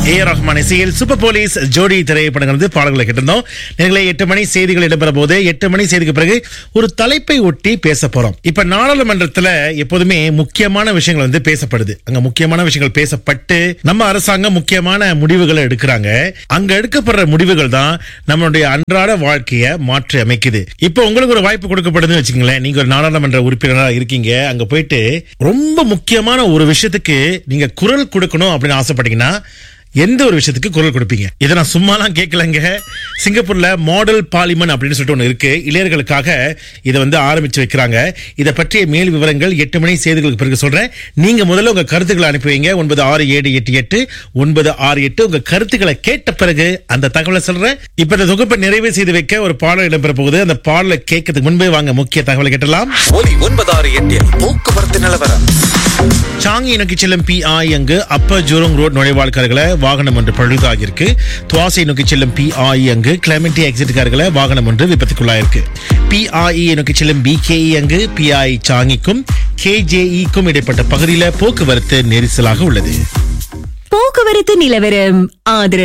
ஏ ரஹ்மான் இசையில் super police ஜோடி திரைப்படங்கள் வந்து பாடல்களை கேட்டிருந்தோம் நீங்களே எட்டு மணி செய்திகள் இடம்பெற போது எட்டு மணி செய்திக்கு பிறகு ஒரு தலைப்பை ஒட்டி பேச போறோம் இப்ப நாடாளுமன்றத்துல எப்போதுமே முக்கியமான விஷயங்கள் வந்து பேசப்படுது அங்க முக்கியமான விஷயங்கள் பேசப்பட்டு நம்ம அரசாங்கம் முக்கியமான முடிவுகளை எடுக்கிறாங்க அங்க எடுக்கப்படுற முடிவுகள் தான் நம்மளுடைய அன்றாட வாழ்க்கையை மாற்றி அமைக்குது இப்போ உங்களுக்கு ஒரு வாய்ப்பு கொடுக்கப்படுதுன்னு வச்சுங்களேன் நீங்க ஒரு நாடாளுமன்ற உறுப்பினராக இருக்கீங்க அங்க போயிட்டு ரொம்ப முக்கியமான ஒரு விஷயத்துக்கு நீங்க குரல் கொடுக்கணும் அப்படின்னு ஆசைப்பட்டீங்கன்னா எந்த ஒரு விஷயத்துக்கு குரல் கொடுப்பீங்க இதை நான் சும்மாலாம் கேட்கலங்க சிங்கப்பூர்ல மாடல் பார்லிமெண்ட் அப்படின்னு சொல்லிட்டு ஒன்று இருக்கு இளையர்களுக்காக இதை வந்து ஆரம்பிச்சு வைக்கிறாங்க இதை பற்றிய மேல் விவரங்கள் எட்டு மணி செய்திகளுக்கு பிறகு சொல்றேன் நீங்க முதல்ல உங்க கருத்துக்களை அனுப்பி வைங்க ஒன்பது ஆறு ஏழு எட்டு எட்டு ஒன்பது ஆறு எட்டு உங்க கருத்துக்களை கேட்ட பிறகு அந்த தகவலை சொல்றேன் இப்ப இந்த தொகுப்பை நிறைவு செய்து வைக்க ஒரு பாடல் இடம்பெற போகுது அந்த பாடலை கேட்கறதுக்கு முன்பே வாங்க முக்கிய தகவலை கேட்டலாம் ஒலி ஒன்பதாறு எட்டில் போக்குவரத்து நிலவரம் சாங்கி நோக்கி செல்லும் பி ஆய் அங்கு அப்ப ஜூரோங் ரோட் நுழைவாழ்காரர்களை வாகனம் ஒன்று பழுதாகியிருக்கு துவாசை நோக்கி செல்லும் பி ஆய் அங்கு கிளமெண்டி எக்ஸிட்காரர்களை வாகனம் ஒன்று விபத்துக்குள்ளாயிருக்கு பி ஆஇ நோக்கி செல்லும் பி கேஇ அங்கு பி ஐ சாங்கிக்கும் கேஜேஇக்கும் இடைப்பட்ட பகுதியில் போக்குவரத்து நெரிசலாக உள்ளது போக்குவரத்து நிலவரம் ஆதரவு